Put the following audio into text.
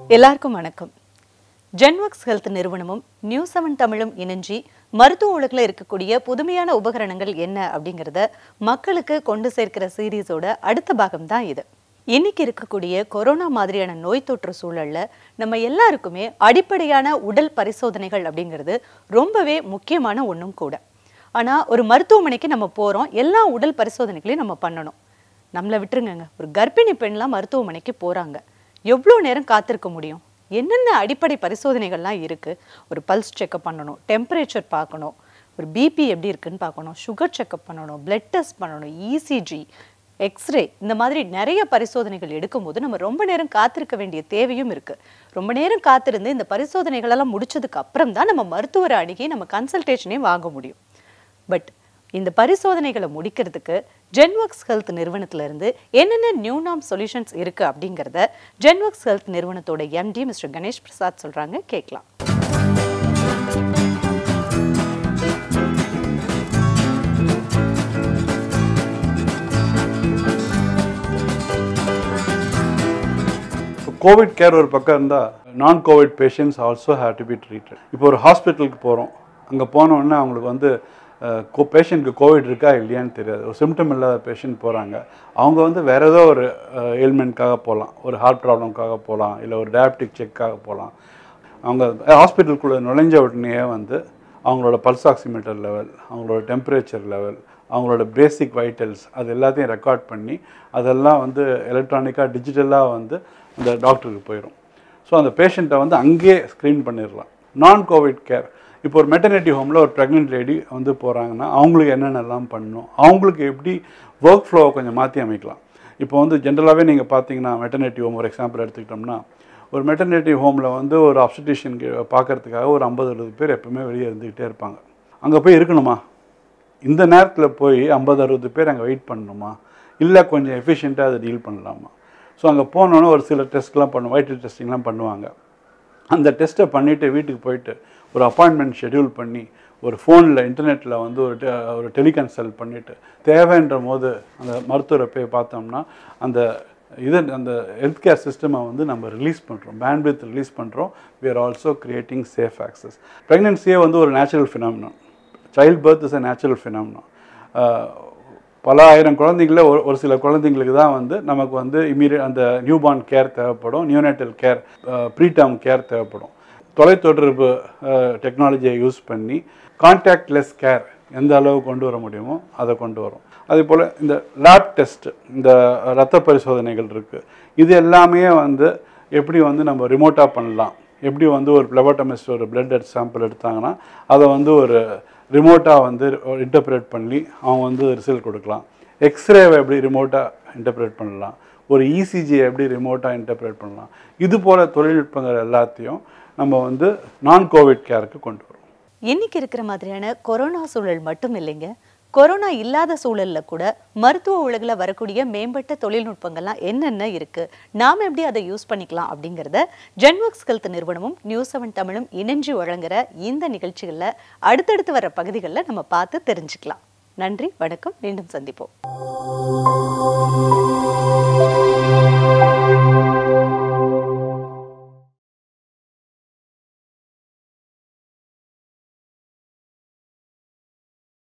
எல்லாருக்கும் வணக்கம் ஜென்வக்ஸ் ஹெல்த் நிறுவனமும் நியூ செவன் தமிழும் இணைஞ்சி மருத்துவ உலகில் இருக்கக்கூடிய புதுமையான உபகரணங்கள் என்ன அப்படிங்கிறத மக்களுக்கு கொண்டு சேர்க்கிற சீரீஸோட அடுத்த பாகம் தான் இது இன்னைக்கு இருக்கக்கூடிய கொரோனா மாதிரியான நோய் தொற்று சூழல்ல நம்ம எல்லாருக்குமே அடிப்படையான உடல் பரிசோதனைகள் அப்படிங்கிறது ரொம்பவே முக்கியமான ஒன்றும் கூட ஆனா ஒரு மருத்துவமனைக்கு நம்ம போறோம் எல்லா உடல் பரிசோதனைகளையும் நம்ம பண்ணணும் நம்மளை விட்டுருங்கங்க ஒரு கர்ப்பிணி பெண்லாம் மருத்துவமனைக்கு போறாங்க எவ்வளோ நேரம் காத்திருக்க முடியும் என்னென்ன அடிப்படை பரிசோதனைகள்லாம் இருக்கு ஒரு பல்ஸ் செக்அப் பண்ணணும் டெம்பரேச்சர் பார்க்கணும் ஒரு பிபி எப்படி இருக்குன்னு பார்க்கணும் சுகர் செக்அப் பண்ணணும் பிளட் டெஸ்ட் பண்ணணும் இசிஜி எக்ஸ்ரே இந்த மாதிரி நிறைய பரிசோதனைகள் எடுக்கும்போது நம்ம ரொம்ப நேரம் காத்திருக்க வேண்டிய தேவையும் இருக்கு ரொம்ப நேரம் காத்திருந்து இந்த பரிசோதனைகளெல்லாம் முடிச்சதுக்கு அப்புறம் தான் நம்ம மருத்துவரை அணுகி நம்ம கன்சல்டேஷனே வாங்க முடியும் பட் இந்த பரிசோதனைகளை முடிக்கிறதுக்கு ஜென்வக்ஸ் ஹெல்த் நிறுவனத்துல இருந்து என்னென்ன நியூனாம் சொல்யூஷன்ஸ் இருக்கு அப்படிங்கிறத ஜென்வக்ஸ் ஹெல்த் நிறுவனத்தோட எம்டி மிஸ்டர் கணேஷ் பிரசாத் சொல்றாங்க கேட்கலாம் இப்போ கோவிட் கேர் ஒரு பக்கம் இருந்தால் நான் Covid patients also have to be treated இப்போ ஒரு ஹாஸ்பிட்டலுக்கு போகிறோம் அங்கே போனோடனே அவங்களுக்கு வந்து பேஷண்ட்க்கு கோவிட் இருக்கா இல்லையான்னு தெரியாது ஒரு சிம்டம் இல்லாத பேஷண்ட் போகிறாங்க அவங்க வந்து வேறு ஏதோ ஒரு எயில்மெண்ட்காக போகலாம் ஒரு ஹார்ட் ப்ராப்ளம்காக போகலாம் இல்லை ஒரு டயபெட்டிக் செக்காக போகலாம் அவங்க ஹாஸ்பிட்டலுக்குள்ளே நுழைஞ்ச உடனே வந்து அவங்களோட பல்ஸ் ஆக்சிமீட்டர் லெவல் அவங்களோட டெம்பரேச்சர் லெவல் அவங்களோட பேசிக் வைட்டல்ஸ் அது எல்லாத்தையும் ரெக்கார்ட் பண்ணி அதெல்லாம் வந்து எலக்ட்ரானிக்காக டிஜிட்டலாக வந்து அந்த டாக்டருக்கு போயிடும் ஸோ அந்த பேஷண்ட்டை வந்து அங்கேயே ஸ்க்ரீன் பண்ணிடலாம் நான் கோவிட் கேர் இப்போ ஒரு மெட்டர்னிட்டி ஹோமில் ஒரு ப்ரெக்னென்ட் லேடி வந்து போகிறாங்கன்னா அவங்களுக்கு என்னென்னலாம் பண்ணணும் அவங்களுக்கு எப்படி ஒர்க் ஃப்ளோவை கொஞ்சம் மாற்றி அமைக்கலாம் இப்போ வந்து ஜென்ரலாகவே நீங்கள் பார்த்தீங்கன்னா மெட்டர்னிட்டி ஹோம் ஒரு எக்ஸாம்பிள் எடுத்துக்கிட்டோம்னா ஒரு மெட்டர்னிட்டி ஹோமில் வந்து ஒரு அப்சடிஷன் பார்க்கறதுக்காக ஒரு ஐம்பது அறுபது பேர் எப்பவுமே வெளியே இருந்துக்கிட்டே இருப்பாங்க அங்கே போய் இருக்கணுமா இந்த நேரத்தில் போய் ஐம்பது அறுபது பேர் அங்கே வெயிட் பண்ணணுமா இல்லை கொஞ்சம் எஃபிஷியண்ட்டாக அதை டீல் பண்ணலாமா ஸோ அங்கே போனோன்னே ஒரு சில டெஸ்ட்லாம் பண்ணுவோம் வைட்டல் டெஸ்டிங்லாம் பண்ணுவாங்க அந்த டெஸ்ட்டை பண்ணிவிட்டு வீட்டுக்கு போயிட்டு ஒரு அப்பாயின்மெண்ட் ஷெட்யூல் பண்ணி ஒரு ஃபோனில் இன்டர்நெட்டில் வந்து ஒரு டெ- ஒரு டெலிகன்சல்ட் பண்ணிவிட்டு தேவைன்ற போது அந்த மருத்துவரை போய் பார்த்தோம்னா அந்த இது அந்த ஹெல்த் கேர் சிஸ்டமை வந்து நம்ம ரிலீஸ் பண்ணுறோம் பேண்ட்வித் ரிலீஸ் பண்ணுறோம் we are also creating safe access ப்ரெக்னென்சியே வந்து ஒரு natural phenomenon child birth is a natural phenomenon பல ஆயிரம் குழந்தைங்கள ஒரு ஒரு சில குழந்தைங்களுக்கு தான் வந்து நமக்கு வந்து இமீடியட் அந்த நியூபார்ன் கேர் தேவைப்படும் நியூனேட்டல் கேர் ப்ரீடம் கேர் தேவைப்படும் தொலைத்தொடர்பு டெக்னாலஜியை யூஸ் பண்ணி கான்டாக்ட்லெஸ் கேர் எந்த அளவு கொண்டு வர முடியுமோ அதை கொண்டு வரும் அதே போல் இந்த லேப் டெஸ்ட் இந்த ரத்த பரிசோதனைகள் இருக்குது இது எல்லாமே வந்து எப்படி வந்து நம்ம ரிமோட்டாக பண்ணலாம் எப்படி வந்து ஒரு பிளபோட்டமிஸ்ட் ஒரு பிளட் சாம்பிள் எடுத்தாங்கன்னா அதை வந்து ஒரு ரிமோட்டாக வந்து இன்டர்பிரேட் பண்ணி அவங்க வந்து ரிசல்ட் கொடுக்கலாம் எக்ஸ்ரேவை எப்படி ரிமோட்டாக இன்டர்பிரேட் பண்ணலாம் ஒரு இசிஜியை எப்படி ரிமோட்டாக இன்டர்பிரேட் பண்ணலாம் இது போல் தொழில்நுட்பங்கள் எல்லாத்தையும் நம்ம வந்து நான் கோவிட் கேருக்கு கொண்டு வரோம் இன்னைக்கு இருக்கிற மாதிரியான கொரோனா சூழல் மட்டும் இல்லைங்க கொரோனா இல்லாத சூழல்ல கூட மருத்துவ உலகில் வரக்கூடிய மேம்பட்ட தொழில்நுட்பங்கள்லாம் என்னென்ன இருக்கு நாம எப்படி அதை யூஸ் பண்ணிக்கலாம் அப்படிங்கிறத ஜென்வக்ஸ் ஹெல்த் நிறுவனமும் நியூஸ் செவன் தமிழும் இணைஞ்சு வழங்குற இந்த நிகழ்ச்சிகளில் அடுத்தடுத்து வர பகுதிகளில் நம்ம பார்த்து தெரிஞ்சுக்கலாம் நன்றி வணக்கம் மீண்டும் சந்திப்போம்